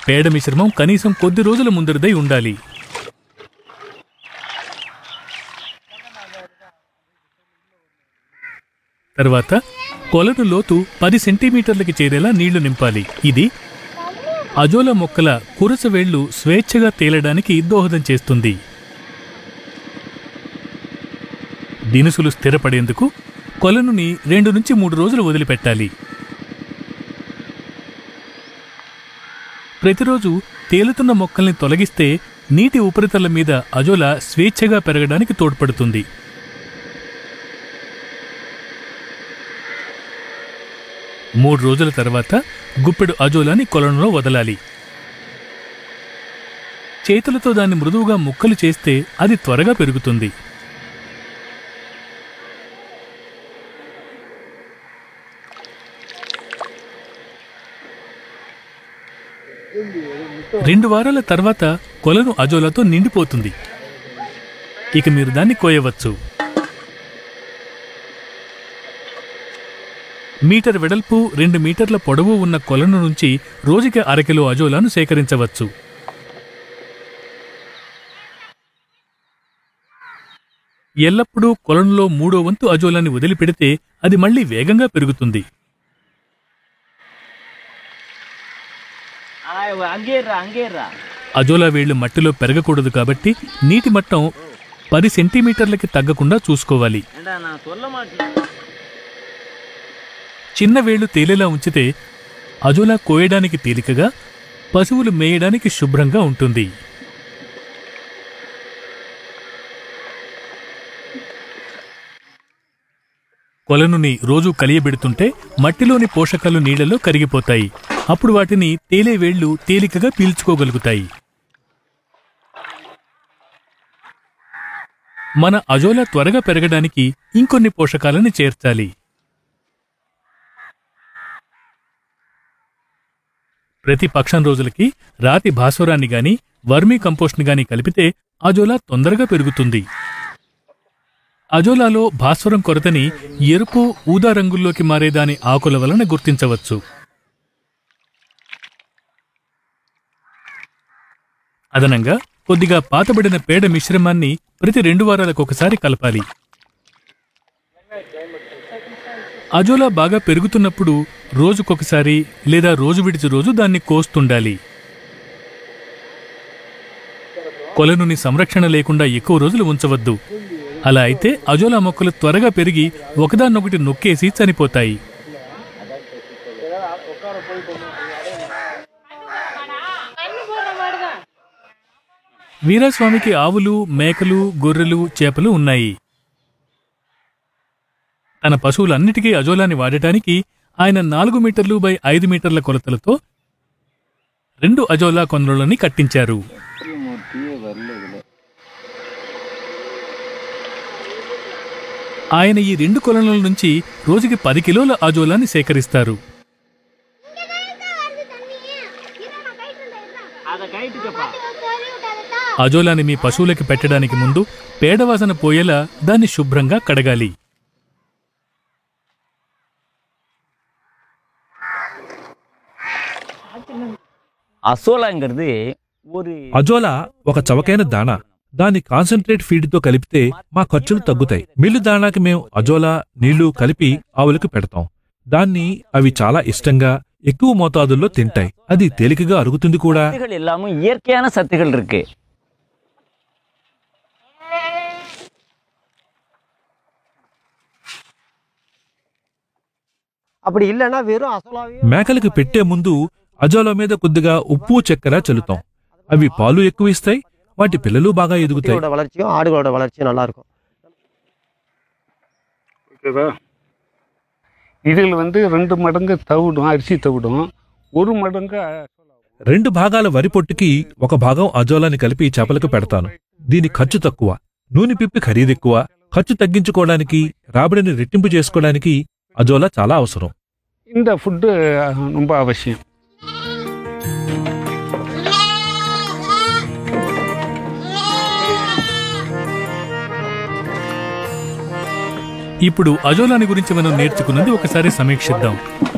పేడ మిశ్రమం కనీసం కొద్ది రోజుల ముందరిదై ఉండాలి తర్వాత కొలను లోతు పది సెంటీమీటర్లకి చేరేలా నీళ్లు నింపాలి ఇది అజోలా మొక్కల కురస వేళ్లు స్వేచ్ఛగా తేలడానికి దోహదం చేస్తుంది దినుసులు స్థిరపడేందుకు కొలనుని రెండు నుంచి మూడు రోజులు వదిలిపెట్టాలి ప్రతిరోజు తేలుతున్న మొక్కల్ని తొలగిస్తే నీటి ఉపరితలం మీద అజోలా స్వేచ్ఛగా పెరగడానికి తోడ్పడుతుంది మూడు రోజుల తర్వాత గుప్పెడు అజోలాని కొలనులో వదలాలి చేతులతో దాన్ని మృదువుగా ముక్కలు చేస్తే అది త్వరగా పెరుగుతుంది రెండు వారాల తర్వాత కొలను అజోలాతో నిండిపోతుంది ఇక మీరు దాన్ని కోయవచ్చు మీటర్ వెడల్పు రెండు మీటర్ల పొడవు ఉన్న కొలను నుంచి రోజుకి అరకిలో అజోలాను సేకరించవచ్చు ఎల్లప్పుడూ కొలనులో మూడో వంతు అజోలాన్ని వదిలిపెడితే అది మళ్ళీ వేగంగా పెరుగుతుంది அங்கே இருறா அங்கே இருறா అజోలా వేళ్లు మట్టిలో పెరగకూడదు కాబట్టి నీటి మట్టం పది సెంటీమీటర్లకి తగ్గకుండా చూసుకోవాలి ஏண்டா நான் சொல்ல மாட்டேன் చిన్న వేళ్లు తేలేలా ఉంచితే అజోలా కోయడానికి తేలికగా పశువులు మేయడానికి శుభ్రంగా ఉంటుంది కొలనుని రోజూ కలియబెడుతుంటే మట్టిలోని పోషకాలు నీళ్లలో కరిగిపోతాయి అప్పుడు వాటిని తేలే వేళ్లు తేలికగా పీల్చుకోగలుగుతాయి మన అజోలా త్వరగా పెరగడానికి ఇంకొన్ని పోషకాలను చేర్చాలి ప్రతి పక్షం రోజులకి రాతి భాస్వరాన్ని గాని వర్మీ కంపోస్ట్ని గాని కలిపితే అజోలా తొందరగా పెరుగుతుంది అజోలాలో భాస్వరం కొరతని ఎరుపు ఊదా రంగుల్లోకి మారే దాని ఆకుల వలన గుర్తించవచ్చు అదనంగా కొద్దిగా పాతబడిన పేడ మిశ్రమాన్ని ప్రతి రెండు వారాలకు ఒకసారి కలపాలి అజోలా బాగా పెరుగుతున్నప్పుడు రోజుకొకసారి లేదా రోజు విడిచి రోజు దాన్ని కోస్తుండాలి కొలనుని సంరక్షణ లేకుండా ఎక్కువ రోజులు ఉంచవద్దు అలా అయితే అజోలా మొక్కలు త్వరగా పెరిగి ఒకదాన్నొకటి నొక్కేసి చనిపోతాయి వీరాస్వామికి ఆవులు మేకలు గొర్రెలు చేపలు ఉన్నాయి తన పశువులన్నిటికీ అజోలాని వాడటానికి ఆయన నాలుగు మీటర్లు బై ఐదు మీటర్ల కొలతలతో రెండు అజోలా కొనలని కట్టించారు ఆయన ఈ రెండు కొలనుల నుంచి రోజుకి పది కిలోల అజోలాని సేకరిస్తారు அதை கைட்டுக்கப்பா అజోలాని మీ పశువులకి పెట్టడానికి ముందు పేడవాసన పోయేలా దాన్ని శుభ్రంగా కడగాలి அசோலாங்கிறது ஒரு అజోలా ఒక చవకైన దాణా దాన్ని కాన్సన్ట్రేట్ ఫీడ్తో కలిపితే మా ఖర్చులు తగ్గుతాయి మిల్లు దాణాకి మేము అజోలా నీళ్లు కలిపి ఆవులకు పెడతాం దాన్ని అవి చాలా ఇష్టంగా ఎక్కువ మోతాదుల్లో తింటాయి అది తేలికగా అరుగుతుంది కూడా சத்துகள் எல்லாமும் இயற்கையான சத்துகள் இருக்கு அப்படி இல்லைன்னா வெறும் அசலாவே మేకలకు పెట్టే ముందు అజోలా మీద కొద్దిగా ఉప్పు చక్కెర చల్లుతాం అవి పాలు ఎక్కువ ఇస్తాయి వాటి పిల్లలు బాగా ఎదుగుతాయి குட்டியோட வளர்ச்சியும் ஆடுகளோட வளர்ச்சியும் நல்லா இருக்கும் ஓகேவா இதில் வந்து ரெண்டு மடங்கு தவிடும் அரிசி தவிடும் ஒரு மடங்கு రెండు భాగాల వరి పొట్టుకి ఒక భాగం అజోలాని కలిపి చేపలకు పెడతాను దీని ఖర్చు తక్కువ నూనె పిప్పి ఖరీదెక్కువ ఖర్చు తగ్గించుకోవడానికి రాబడిని రెట్టింపు చేసుకోవడానికి అజోలా చాలా అవసరం இந்த ஃபுட்டு ரொம்ப அவசியம் ఇప్పుడు అజోలాని గురించి మనం నేర్చుకున్నది ఒకసారి సమీక్షిద్దాం